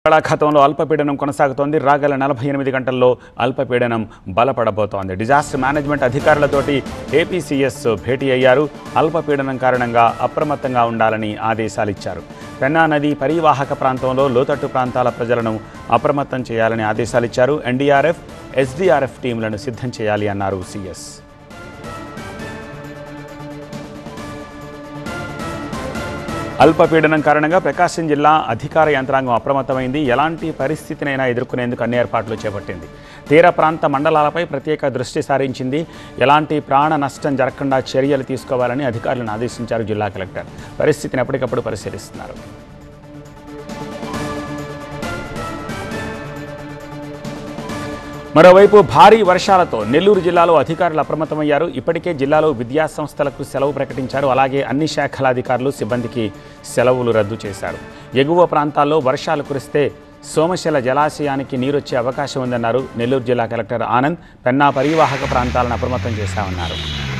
బంగాళాఖాతంలో అల్పపీడనం కొనసాగుతోంది రాగల నలభై ఎనిమిది గంటల్లో అల్పపీడనం బలపడబోతోంది డిజాస్టర్ మేనేజ్మెంట్ అధికారులతోటి ఏపీసీఎస్ భేటీ అయ్యారు అల్పపీడనం కారణంగా అప్రమత్తంగా ఉండాలని ఆదేశాలు ఇచ్చారు పెన్నా నది పరివాహక ప్రాంతంలో లోతట్టు ప్రాంతాల ప్రజలను అప్రమత్తం చేయాలని ఆదేశాలు ఇచ్చారు ఎన్డీఆర్ఎఫ్ ఎస్డీఆర్ఎఫ్ టీంలను సిద్ధం చేయాలి అన్నారు సీఎస్ అల్పపీడనం కారణంగా ప్రకాశం జిల్లా అధికార యంత్రాంగం అప్రమత్తమైంది ఎలాంటి పరిస్థితినైనా ఎదుర్కొనేందుకు అన్ని ఏర్పాట్లు చేపట్టింది తీర ప్రాంత మండలాలపై ప్రత్యేక దృష్టి సారించింది ఎలాంటి ప్రాణ నష్టం జరగకుండా చర్యలు తీసుకోవాలని అధికారులను ఆదేశించారు జిల్లా కలెక్టర్ పరిస్థితిని ఎప్పటికప్పుడు పరిశీలిస్తున్నారు మరోవైపు భారీ వర్షాలతో నెల్లూరు జిల్లాలో అధికారులు అప్రమత్తమయ్యారు ఇప్పటికే జిల్లాలో విద్యా సంస్థలకు సెలవు ప్రకటించారు అలాగే అన్ని శాఖల అధికారులు సిబ్బందికి సెలవులు రద్దు చేశారు ఎగువ ప్రాంతాల్లో వర్షాలు కురిస్తే సోమశిల జలాశయానికి నీరొచ్చే అవకాశం ఉందన్నారు నెల్లూరు జిల్లా కలెక్టర్ ఆనంద్ పెన్నా పరివాహక ప్రాంతాలను అప్రమత్తం చేశామన్నారు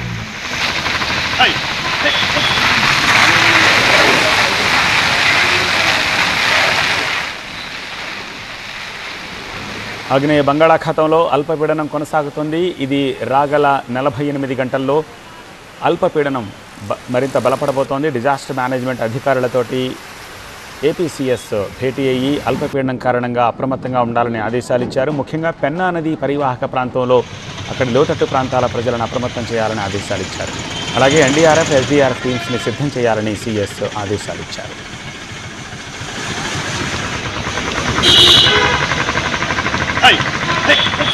ఆగ్నేయ బంగాళాఖాతంలో అల్పపీడనం కొనసాగుతుంది ఇది రాగల నలభై ఎనిమిది గంటల్లో అల్పపీడనం బ- మరింత బలపడబోతోంది డిజాస్టర్ మేనేజ్మెంట్ అధికారులతోటి ఏపీసీఎస్ భేటీ అయ్యి అల్పపీడనం కారణంగా అప్రమత్తంగా ఉండాలని ఆదేశాలు ఇచ్చారు ముఖ్యంగా పెన్నా నది పరివాహక ప్రాంతంలో అక్కడి లోతట్టు ప్రాంతాల ప్రజలను అప్రమత్తం చేయాలని ఆదేశాలు ఇచ్చారు అలాగే ఎన్డీఆర్ఎఫ్ ఎస్డీఆర్ఎఫ్ టీమ్స్ని సిద్ధం చేయాలని సీఎస్ ఆదేశాలు ఇచ్చారు Hey! Hey!